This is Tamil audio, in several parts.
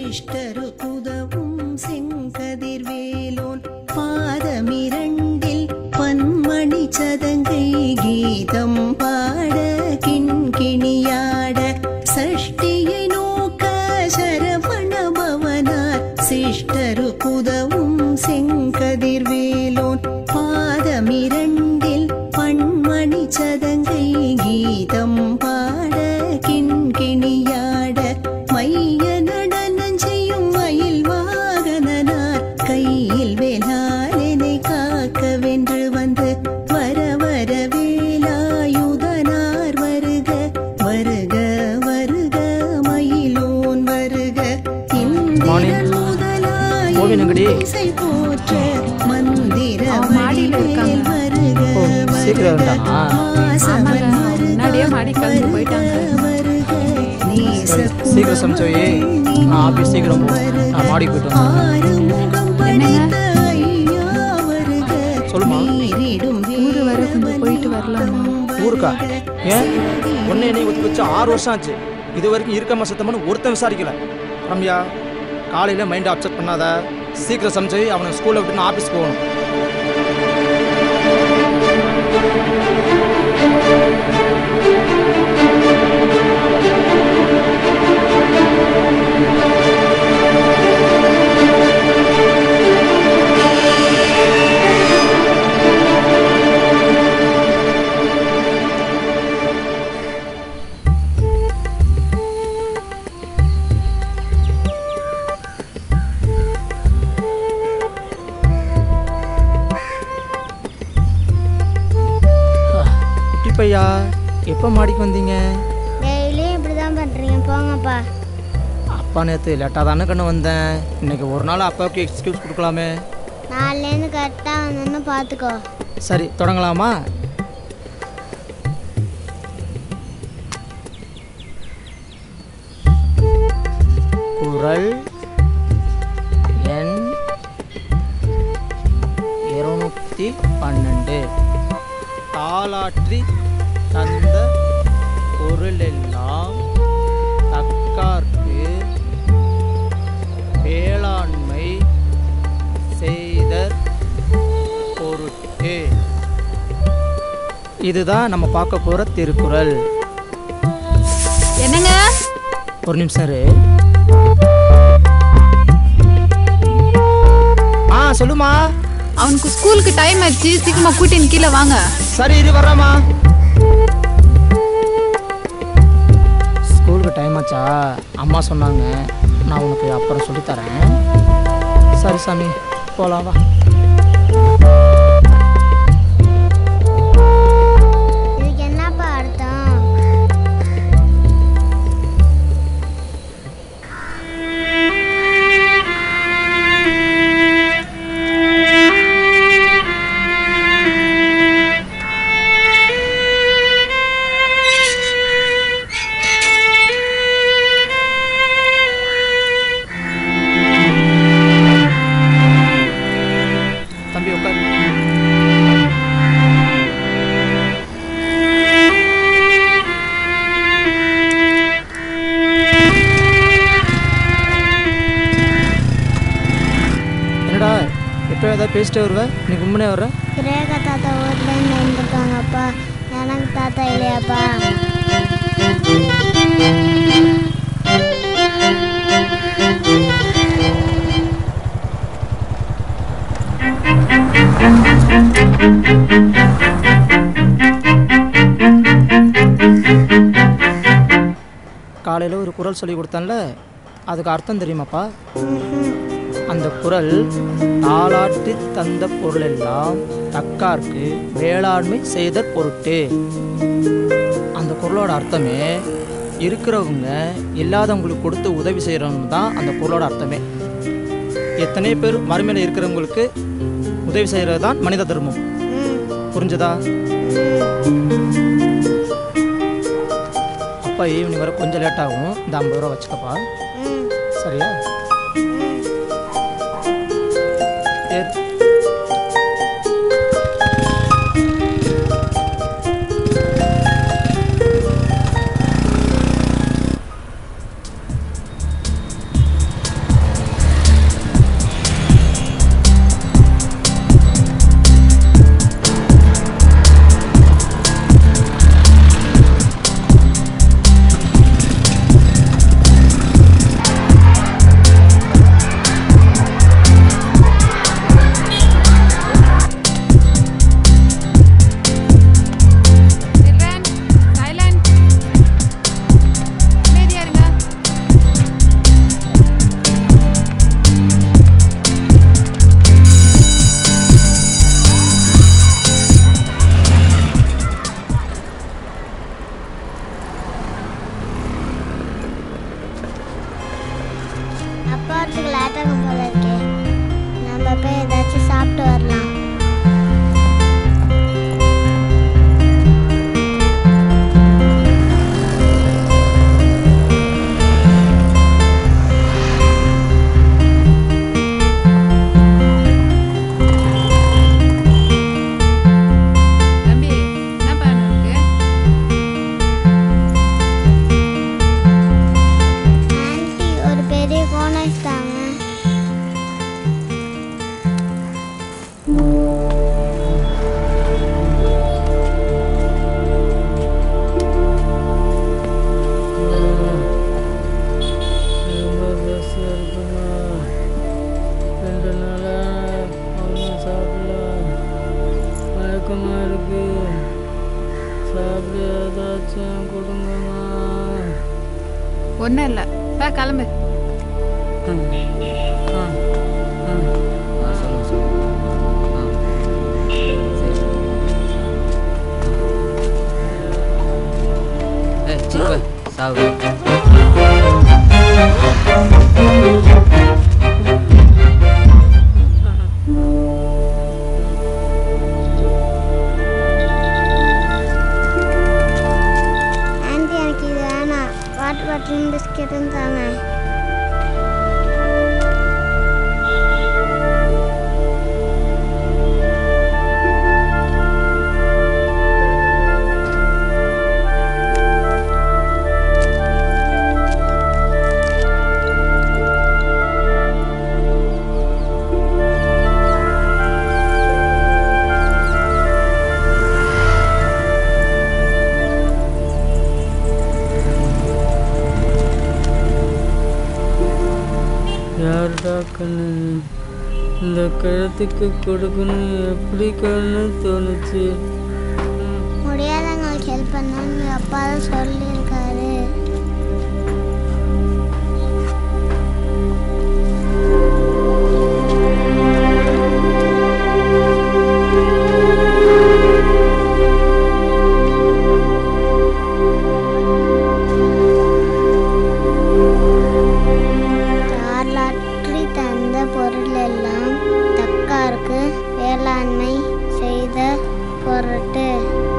சிஷ்டருக்குதவும் செங்கதிர்வேலோன் பாதமிரண்டில் பன்மணி சதங்கை கீதம் பாட கிண்கிணியாட சஷ்டியை நோக்க சரவண பவனார் சிஷ்டருக்குதவும் செங்கதிர்வேலோன் பாதமிரண்டில் பன்மணி சதங்கை கீதம் பாட கிண்கிணியாட மைய நடனம் செய்யும் மயில் வாகனனார் கையில் வேளாளனை காக்க வென்று வந்து வர வர வேலாயுதனார் வருக வருக வருக மயிலோன் வருக இந்திரன் முதலாய் கோவில் எங்கடி? இசை போற்ற மந்திர அவன் மாடியில வடிவேல் இருக்காங்க. வருக ஓ, சீக்கிரம் வருக வந்துட்டானா? வாசவன் ஆமாங்க, வருக முன்னாடியே மாடிக்கு கிளம்பி போயிட்டாங்க. வருக நேச சீக்கிரம் சமைச்சு வை. நான் ஆபீஸ் சீக்கிரம் போகணும். நான் மாடிக்கு போயிட்டு வரேன். ஆறுமுகம் என்னங்க? படைத்த ஐயா வருக. சொல்லுமா. நீரிடும் ஊரு வர கொஞ்சம் போயிட்டு வரலாமா ஊருக்கா ஏன் ஒன்னே நீ ஒத்துக்க வச்சு ஆறு வருஷம் ஆச்சு இது வரைக்கும் இருக்கமா சுத்தமான ஒருத்தன் விசாரிக்கல ரம்யா காலையில் மைண்டை அப்செட் பண்ணாத சீக்கிரம் சமைச்சு அவனை ஸ்கூலில் விட்டு நான் ஆஃபீஸ் போகணும் குட்டி பையா எப்போ மாடிக்கு வந்தீங்க டெய்லியும் இப்படி தான் பண்ணுறீங்க போங்கப்பா அப்பா நேற்று லேட்டாக தானே கண்ணு வந்தேன் இன்னைக்கு ஒரு நாள் அப்பாவுக்கு எக்ஸ்கியூஸ் கொடுக்கலாமே நாலுலேருந்து கரெக்டாக வந்தோன்னு பார்த்துக்கோ சரி தொடங்கலாமா குரல் எண் இருநூத்தி பன்னெண்டு தாளாற்றி தந்த பொருளெல்லாம் தக்கார்க்கு வேளாண்மை செய்தற் பொருட்டு இதுதான் நம்ம பார்க்க போற திருக்குறள் என்னங்க ஒரு நிமிஷம் இரு ஆ சொல்லுமா அவனுக்கு ஸ்கூலுக்கு டைம் ஆச்சு சீக்கிரமா கூட்டின்னு கீழே வாங்க சரி இரு வர்றேம்மா ஸ்கூலுக்கு டைம் ஆச்சா அம்மா சொன்னாங்க நான் உனக்கு அப்புறம் சொல்லித் தரேன் சரி சாமி போலாம் வா இதுக்கு என்னப்பா அர்த்தம் தம்பி உட்காரு என்னடா எப்போ ஏதாவது பேசிட்டே வருவ நீ கும்பனே வர்ற ரேகா தாத்தா ஊர்லேருந்து வந்திருக்காங்கப்பா எனக்கு தாத்தா இல்லையாப்பா காலையில் ஒரு குரல் சொல்லி கொடுத்தேன்ல அதுக்கு அர்த்தம் தெரியுமாப்பா அந்த குரல் தாளாட்டி தந்த பொருளெல்லாம் தக்கார்க்கு வேளாண்மை செய்த பொருட்டு அந்த குரலோட அர்த்தமே இருக்கிறவங்க இல்லாதவங்களுக்கு கொடுத்து உதவி செய்கிறவங்க தான் அந்த குரலோட அர்த்தமே எத்தனை பேர் மறுமையில் இருக்கிறவங்களுக்கு உதவி செய்கிறது தான் மனித தர்மம் புரிஞ்சதா அப்பா ஈவினிங் வர கொஞ்சம் லேட் ஆகும் இந்த ஐம்பது ரூபா வச்சுக்கப்பா சரியா ஏறு. அப்பா வரத்துக்கு லேட்டாக போல இருக்கே நம்ம போய் ஏதாச்சும் சாப்பிட்டு வரலாம் தம்பி என்ன பண்ண உனக்கு ஆன்ட்டி ஒரு பெரிய கோனஸ் தாங்க ரொம்ப பசியாக இருக்குமா ரெண்டு நாளாக ஒன்றும் சாப்பிடல மயக்கமாக இருக்கு சாப்பிட ஏதாச்சும் கொடுங்கம்மா ஒன்றும் இல்லை வா கிளம்பு ஆ ஆ சொல்லுங்க சொல்லுங்க ஆ சரி ஏ சிப்ப சாவு ஆன்ட்டி எனக்கு இது வேணாம் வாட்டர் பாட்டிலும் பிஸ்கெட்டும் தாங்க யாருடா கண்ணு இந்த கழுத்துக்கு கொடுக்கணும் எப்படி கண்ணு தோணுச்சு முடியாதவங்களுக்கு ஹெல்ப் பண்ணணும்னு அப்பா தான் சொல்லியிருக்காரு யார் லாட்டரி தந்த பொருள் எல்லாம் தக்காருக்கு வேளாண்மை செய்த பொருட்டு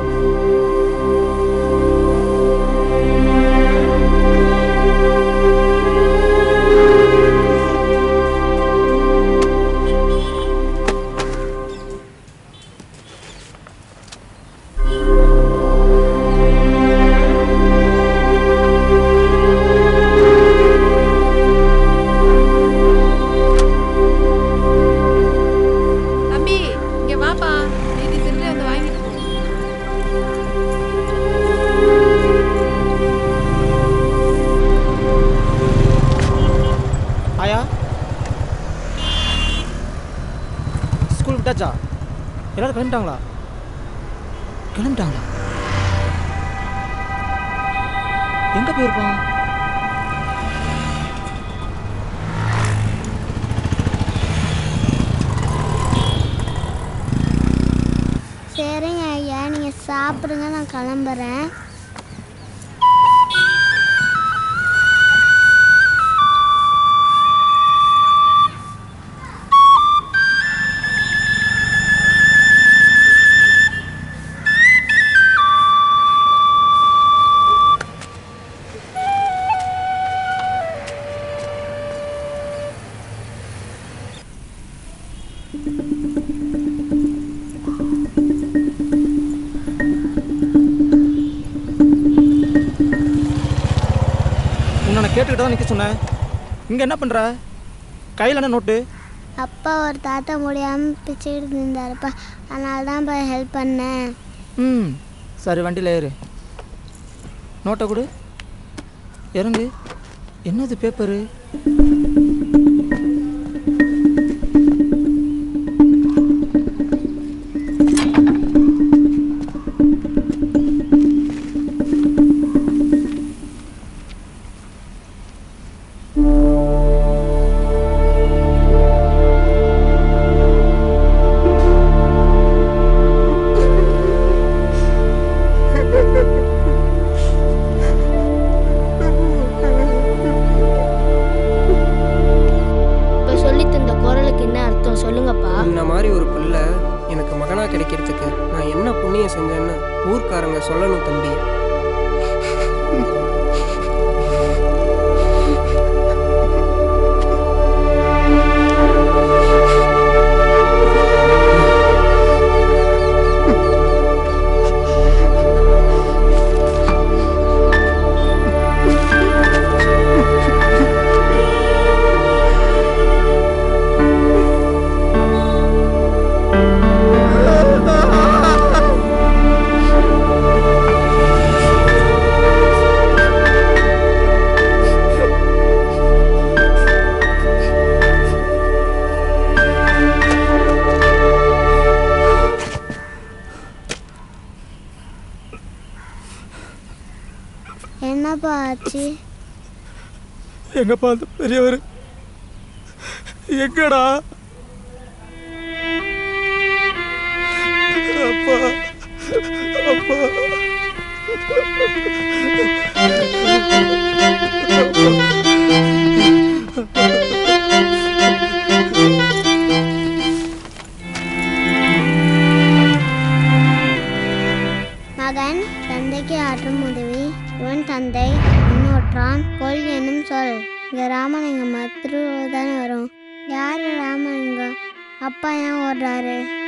தம்பி இங்க வாப்பா இது சில்லறை வந்து வாங்கிட்டு போ ஆயா ஸ்கூல் விட்டாச்சா எல்லாரும் கிளம்பிட்டாங்களா கிளம்பிட்டாங்களா எங்க போயிருப்பான் சரிங்க ஐயா நீங்கள் சாப்பிடுங்க நான் கிளம்புறேன் உன்னை நான் கேட்டுக்கிட்டு தான் நிற்க சொன்னேன் இங்கே என்ன பண்ணுற கையில் என்ன நோட்டு அப்பா ஒரு தாத்தா முடியாமல் பிச்சுக்கிட்டு இருந்தாருப்பா அதனால தான் இப்போ ஹெல்ப் பண்ணேன் ம் சரி வண்டியில் ஏறு நோட்டை கொடு இறங்கு என்னது பேப்பரு ஆ சொல்லணும் தம்பி என்னப்பா ஆச்சு எங்கப்பா அந்த பெரியவர் எங்கடா அப்பா அப்பா மகன் தந்தைக்கு ஆற்றும் உதவி இவன் தந்தை முன்னோற்றான் கொள் என்னும் சொல் இங்க ராமலிங்கம் திருவிழா தானே வரும் யாரு ராமலிங்கம் அப்பா ஏன் ஓடுறாரு